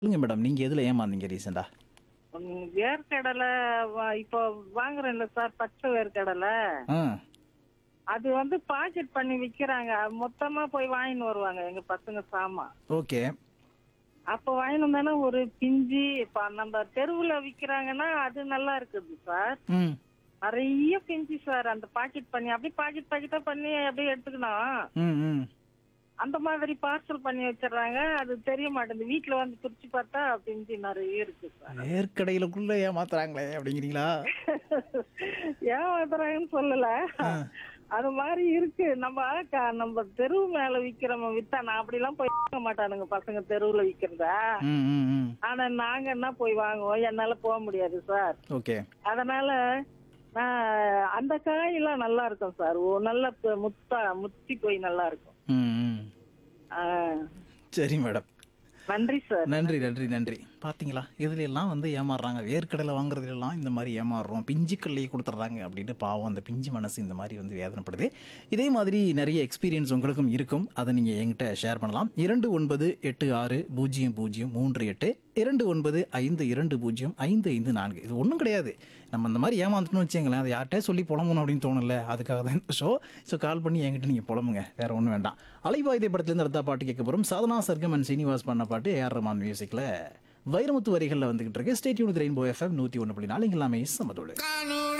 சொல்லுங்க மேடம் நீங்க எதுல ஏமாந்தீங்க ரீசெண்டா ம், வேர்க்கடலை வா- இப்போ வாங்குறேன்ல சார் பச்சை வேர்க்கடலை ஆ அது வந்து பாக்கெட் பண்ணி விக்கிறாங்க மொத்தமா போய் வாங்கின்னு வருவாங்க எங்க பசங்க சாமான் ஓகே அப்ப வாங்கிட்டு வந்தானே ஒரு பிஞ்சி இப்ப நம்ம தெருவுல விக்கிறாங்கன்னா அது நல்லா இருக்குது சார் ம் நிறைய பிஞ்சு சார் அந்த பாக்கெட் பண்ணி அப்படியே பாக்கெட் பாக்கெட்டா பண்ணி அப்படியே எடுத்துக்கணும் ம் ம் அந்த மாதிரி பார்சல் பண்ணி வச்சிடுறாங்க அது தெரிய மாட்டேங்குது வீட்டுல வந்து பிரிச்சு பார்த்தா பிஞ்சு நிறைய இருக்கு சார் வேர்க்கடையிலுக்குள்ள ஏமாத்துறாங்களே அப்படிங்கிறீங்களா ஏன் வந்துறாங்கன்னு சொல்லல அது மாதிரி இருக்கு நம்ம க- நம்ம தெரு மேல விக்கிறவங்க வித்தா நான் அப்படிலாம் போய் வாங்க மாட்டானுங்க பசங்க தெருவுல விக்கிறத ம் ம் ம் ஆனா நாங்க என்ன போய் வாங்குவோம் என்னால போக முடியாது சார் ஓகே அதனால நான் அந்த காயெல்லாம் நல்லா இருக்கும் சார் ஓ நல்ல ப- முத்தா முத்தி போய் நல்லா இருக்கும் ம் ம் ஆ, சரி மேடம் நன்றி சார் நன்றி நன்றி நன்றி பாத்தீங்களா இதுல எல்லாம் வந்து ஏமாறுறாங்க வேர்க்கடலை வாங்குறதுல எல்லாம் இந்த மாதிரி ஏமாறுறோம் பிஞ்சு கல்லையை கொடுத்துட்றாங்க அப்படின்னு பாவம் அந்த பிஞ்சு மனசு இந்த மாதிரி வந்து வேதனைப்படுது இதே மாதிரி நிறைய எக்ஸ்பீரியன்ஸ் உங்களுக்கும் இருக்கும் அதை நீங்கள் என்கிட்ட ஷேர் பண்ணலாம் இரண்டு ஒன்பது எட்டு ஆறு பூஜ்ஜியம் பூஜ்ஜியம் மூன்று எட்டு இரண்டு ஒன்பது ஐந்து இரண்டு பூஜ்ஜியம் ஐந்து ஐந்து நான்கு இது ஒன்றும் கிடையாது நம்ம இந்த மாதிரி ஏமாந்துட்டோம்னு வச்சுங்களேன் அதை யார்கிட்டயே சொல்லி புலம்பணும் அப்படின்னு தோணல அதுக்காக தான் இந்த ஷோ ஸோ கால் பண்ணி என்கிட்ட நீங்கள் புலம்புங்க வேற ஒன்றும் வேண்டாம் அலைவாயுதை படத்துலேருந்து அடுத்த பாட்டு கேட்க போகிறோம் சாதனா சர்க்கம் அண்ட் சீனிவாஸ் பண்ண பாட்டு ஏஆர் ரமான் மியூசிக்கில் வைரமுத்து வரிகளில் வந்துகிட்டு இருக்கு ஸ்டேட்யூன் ரெயின்போ எஃப்எம் நூற்றி ஒன்று புள்ளி நாலு எல்லாமே சமத்தோடு காணோடு